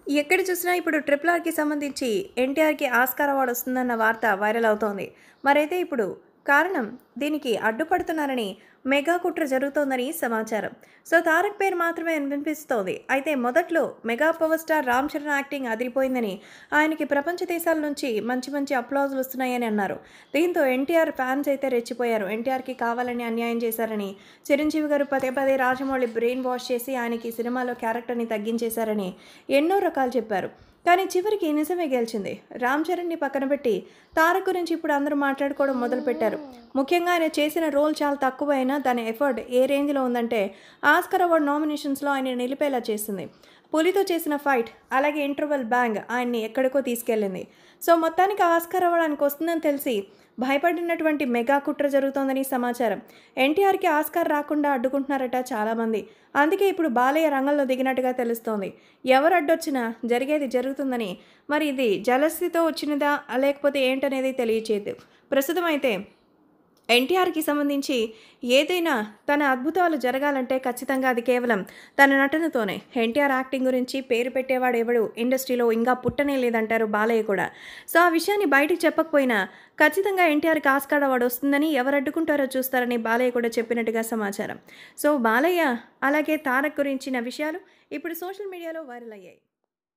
ఎక్కడ చూసినా ఇప్పుడు ట్రిపుల్ ఆర్కి సంబంధించి ఎన్టీఆర్కి ఆస్కార్ అవార్డు వస్తుందన్న వార్త వైరల్ అవుతోంది మరైతే ఇప్పుడు కారణం దీనికి అడ్డుపడుతున్నారని మెగా కుట్ర జరుగుతోందని సమాచారం సో తారక్ పేరు మాత్రమే వినిపిస్తోంది అయితే మొదట్లో mega power star Ram Charan acting అదిరిపోయిందని ఆయనకి ప్రపంచ దేశాల నుంచి మంచి మంచి అప్లాజులు వస్తున్నాయని అన్నారు దీంతో ఎన్టీఆర్ ఫ్యాన్స్ అయితే రెచ్చిపోయారు ఎన్టీఆర్కి కావాలని అన్యాయం చేశారని చిరంజీవి గారు పదే పదే రాజమౌళి బ్రెయిన్ వాష్ చేసి ఆయనకి సినిమాలో క్యారెక్టర్ని తగ్గించేశారని ఎన్నో రకాలు చెప్పారు కానీ చివరికి నిజమే గెలిచింది రామ్ చరణ్ని పక్కన పెట్టి తారక్ గురించి ఇప్పుడు అందరూ మాట్లాడుకోవడం మొదలుపెట్టారు ముఖ్యంగా ఆయన చేసిన రోల్ చాలా తక్కువ అయినా దాని ఎఫర్ట్ ఏ రేంజ్లో ఉందంటే ఆస్కర్ అవార్డ్ నామినేషన్స్లో ఆయన నిలిపేలా చేసింది పులితో చేసిన ఫైట్ అలాగే ఇంటర్వెల్ బ్యాంగ్ ఆయన్ని ఎక్కడికో తీసుకెళ్ళింది సో మొత్తానికి ఆస్కర్ అవార్డు ఆయనకు వస్తుందని తెలిసి భయపడినటువంటి మెగా కుట్ర జరుగుతోందని సమాచారం ఎన్టీఆర్కి ఆస్కార్ రాకుండా అడ్డుకుంటున్నారట చాలామంది అందుకే ఇప్పుడు బాలయ్య రంగంలో దిగినట్టుగా తెలుస్తోంది ఎవరు అడ్డొచ్చినా జరిగేది జరుగుతుందని మరి ఇది జలస్తితో వచ్చినదా లేకపోతే ఏంటనేది తెలియచేయదు ప్రస్తుతం అయితే ఎన్టీఆర్కి సంబంధించి ఏదైనా తన అద్భుతాలు జరగాలంటే ఖచ్చితంగా అది కేవలం తన నటనతోనే ఎన్టీఆర్ యాక్టింగ్ గురించి పేరు పెట్టేవాడు ఎవడు ఇండస్ట్రీలో ఇంకా పుట్టనే లేదంటారు బాలయ్య కూడా సో ఆ విషయాన్ని బయటికి చెప్పకపోయినా ఖచ్చితంగా ఎన్టీఆర్కి ఆస్కార్ అవార్డు వస్తుందని ఎవరు అడ్డుకుంటారో చూస్తారని బాలయ్య కూడా చెప్పినట్టుగా సమాచారం సో బాలయ్య అలాగే తారక్ గురించిన విషయాలు ఇప్పుడు సోషల్ మీడియాలో వైరల్ అయ్యాయి